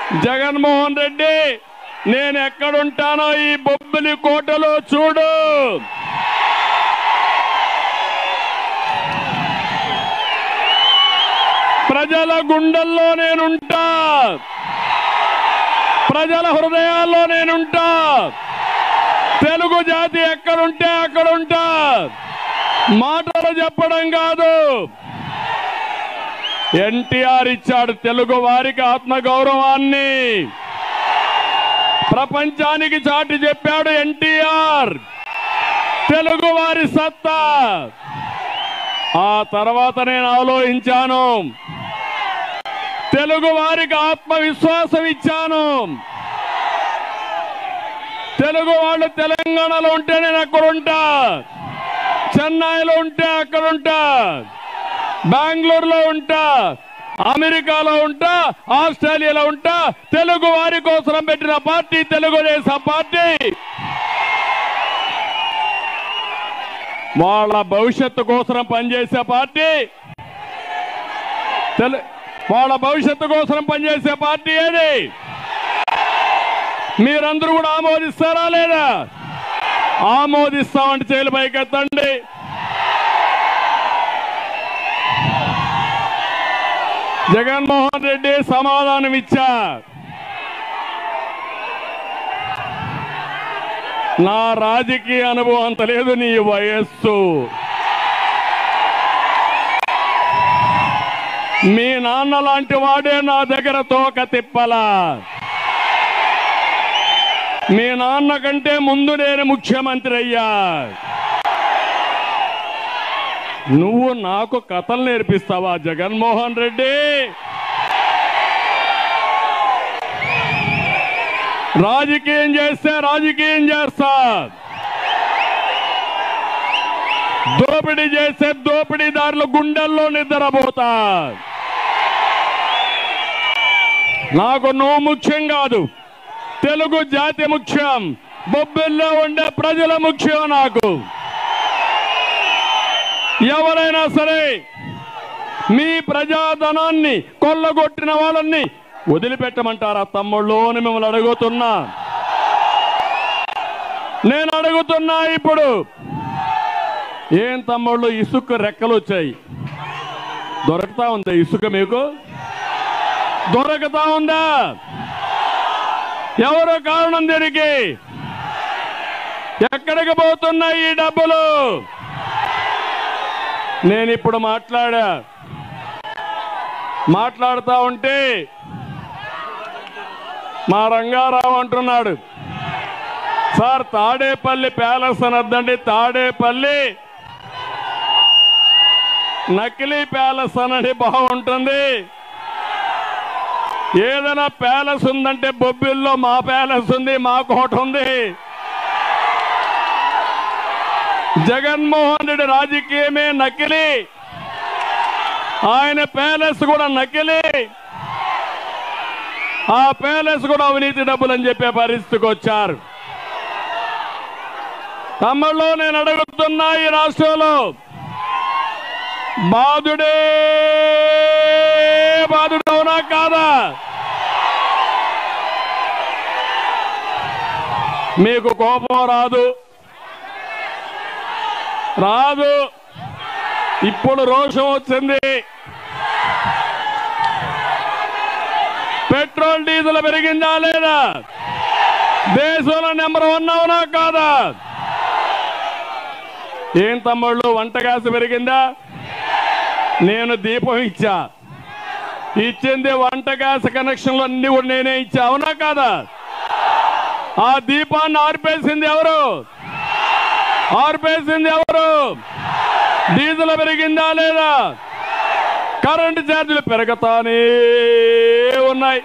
జగన్మోహన్ రెడ్డి నేను ఎక్కడుంటానో ఈ బొబ్బిలి కోటలో చూడు ప్రజల గుండెల్లో నేనుంటా ప్రజల హృదయాల్లో నేనుంటా తెలుగు జాతి ఎక్కడుంటే అక్కడుంటా మాటలు చెప్పడం కాదు ఎన్టీఆర్ ఇచ్చాడు తెలుగు వారికి ఆత్మగౌరవాన్ని ప్రపంచానికి చాటి చెప్పాడు ఎన్టీఆర్ తెలుగు వారి సత్తా ఆ తర్వాత నేను ఆలోచించాను తెలుగు వారికి ఆత్మవిశ్వాసం ఇచ్చాను తెలుగు వాళ్ళు తెలంగాణలో ఉంటే నేను అక్కడుంటా చెన్నైలో ఉంటే అక్కడుంటా బెంగళూరులో ఉంటా అమెరికాలో ఉంటా ఆస్ట్రేలియాలో ఉంటా తెలుగు వారి కోసం పెట్టిన పార్టీ తెలుగుదేశం పార్టీ వాళ్ళ భవిష్యత్తు కోసం పనిచేసే పార్టీ తెలు వాళ్ళ భవిష్యత్తు కోసం పనిచేసే పార్టీ ఏది మీరందరూ కూడా ఆమోదిస్తారా లేదా ఆమోదిస్తామంటే చేలు పైకెత్తండి జగన్మోహన్ రెడ్డి సమాధానం ఇచ్చా నా రాజకీయ అనుభవం అంత లేదు నీ వయస్సు మీ నాన్న లాంటి వాడే నా దగ్గర తోక తిప్పలా మీ నాన్న కంటే ముందు నేను ముఖ్యమంత్రి అయ్యా నువ్వు నాకు కథలు నేర్పిస్తావా జగన్మోహన్ రెడ్డి రాజకీయం చేస్తే రాజకీయం చేస్తా దోపిడీ చేస్తే దోపిడీదారుల గుండెల్లో నిద్రపోతా నాకు నువ్వు ముఖ్యం కాదు తెలుగు జాతి ముఖ్యం బొబ్బిల్లో ఉండే ప్రజల ముఖ్యం నాకు ఎవరైనా సరే మీ ప్రజాధనాన్ని కొల్లగొట్టిన వాళ్ళని వదిలిపెట్టమంటారా తమ్ముళ్ళు అని మిమ్మల్ని అడుగుతున్నా నేను అడుగుతున్నా ఇప్పుడు ఏం తమ్ముళ్ళు ఇసుక రెక్కలు వచ్చాయి దొరకతా ఉందా ఇసుక మీకు దొరకతా ఉందా ఎవరు కారణం దీనికి ఎక్కడికి పోతున్నాయి ఈ డబ్బులు నేను ఇప్పుడు మాట్లాడా మాట్లాడుతా ఉంటే మా రంగారావు అంటున్నాడు సార్ తాడేపల్లి ప్యాలెస్ అనద్దండి తాడేపల్లి నకిలీ ప్యాలెస్ అనండి బాగుంటుంది ఏదైనా ప్యాలెస్ ఉందంటే బొబ్బిల్లో మా ప్యాలెస్ ఉంది మా కోట ఉంది జగన్మోహన్ రెడ్డి రాజకీయమే నకిలీ ఆయన ప్యాలెస్ కూడా నకిలీ ఆ ప్యాలెస్ కూడా అవినీతి డబ్బులు అని చెప్పే పరిస్థితికి వచ్చారు తమ్ముళ్ళు నేను అడుగుతున్నా ఈ రాష్ట్రంలో బాధుడే బాధుడు అవునా కాదా మీకు కోపం రాదు రాదు ఇప్పుడు రోషం వచ్చింది పెట్రోల్ డీజిల్ పెరిగిందా లేదా దేశంలో నెంబర్ వన్ అవునా కాదా ఏం తమ్ముళ్ళు వంట గ్యాస్ పెరిగిందా నేను దీపం ఇచ్చా ఇచ్చింది వంట గ్యాస్ కనెక్షన్లు అన్ని కూడా నేనే ఇచ్చా అవునా కాదా ఆ దీపాన్ని ఆర్పేసింది ఎవరు ఆర్పేసింది ఎవరు డీజిల్ పెరిగిందా లేదా కరెంటు ఛార్జీలు పెరుగుతానే ఉన్నాయి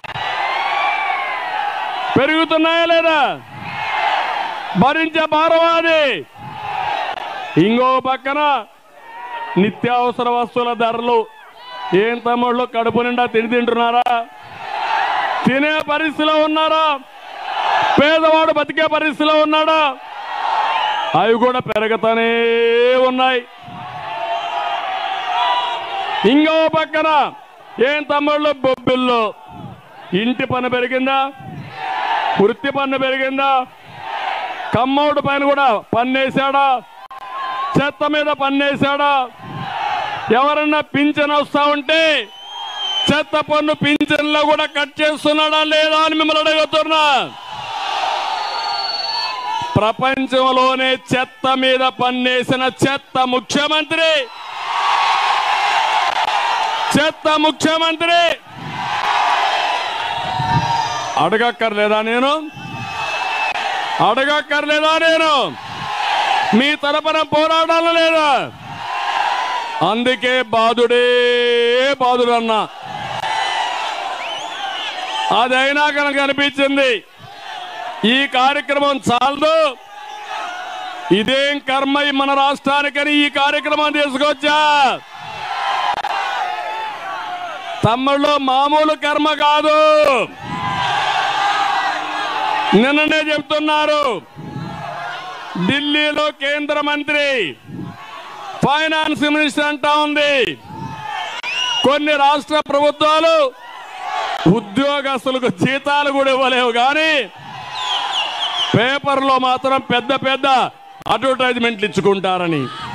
పెరుగుతున్నాయా లేదా భరించే భారం అది ఇంకో పక్కన నిత్యావసర వస్తువుల ధరలు ఏం తమ్ముళ్ళు కడుపు నిండా తిని తింటున్నారా తినే పరిస్థితిలో ఉన్నారా పేదవాడు బతికే పరిస్థితిలో ఉన్నాడా అవి కూడా పెరుగుతూనే ఉన్నాయి ఇంకో పక్కన ఏం తమ్ముళ్ళు బొబ్బిళ్ళు ఇంటి పన్ను పెరిగిందా వృత్తి పన్ను పెరిగిందా కమ్మోడు పైన కూడా పన్నేశాడా చెత్త మీద పన్నేశాడా ఎవరన్నా పింఛన్ వస్తా ఉంటే చెత్త పన్ను పింఛన్లో కూడా కట్ చేస్తున్నాడా లేదా అని మిమ్మల్ని అడుగుతున్నా ప్రపంచంలోనే చెత్త మీద పన్నేసిన చెత్త ముఖ్యమంత్రి చెత్త ముఖ్యమంత్రి అడగక్కర్లేదా నేను అడగక్కర్లేదా నేను మీ తరపున పోరాడాల లేదా అందుకే బాధుడే బాధుడు అన్నా అదైనా కనుక అనిపించింది ఈ కార్యక్రమం చాలదు ఇదేం కర్మ ఈ మన రాష్ట్రానికని ఈ కార్యక్రమం తీసుకొచ్చా తమ్ముళ్ళు మామూలు కర్మ కాదు నిన్ననే చెప్తున్నారు ఢిల్లీలో కేంద్ర మంత్రి ఫైనాన్స్ మినిస్టర్ అంటా ఉంది కొన్ని రాష్ట్ర ప్రభుత్వాలు ఉద్యోగస్తులకు జీతాలు కూడా ఇవ్వలేవు కానీ పేపర్లో మాత్రం పెద్ద పెద్ద అడ్వర్టైజ్మెంట్లు ఇచ్చుకుంటారని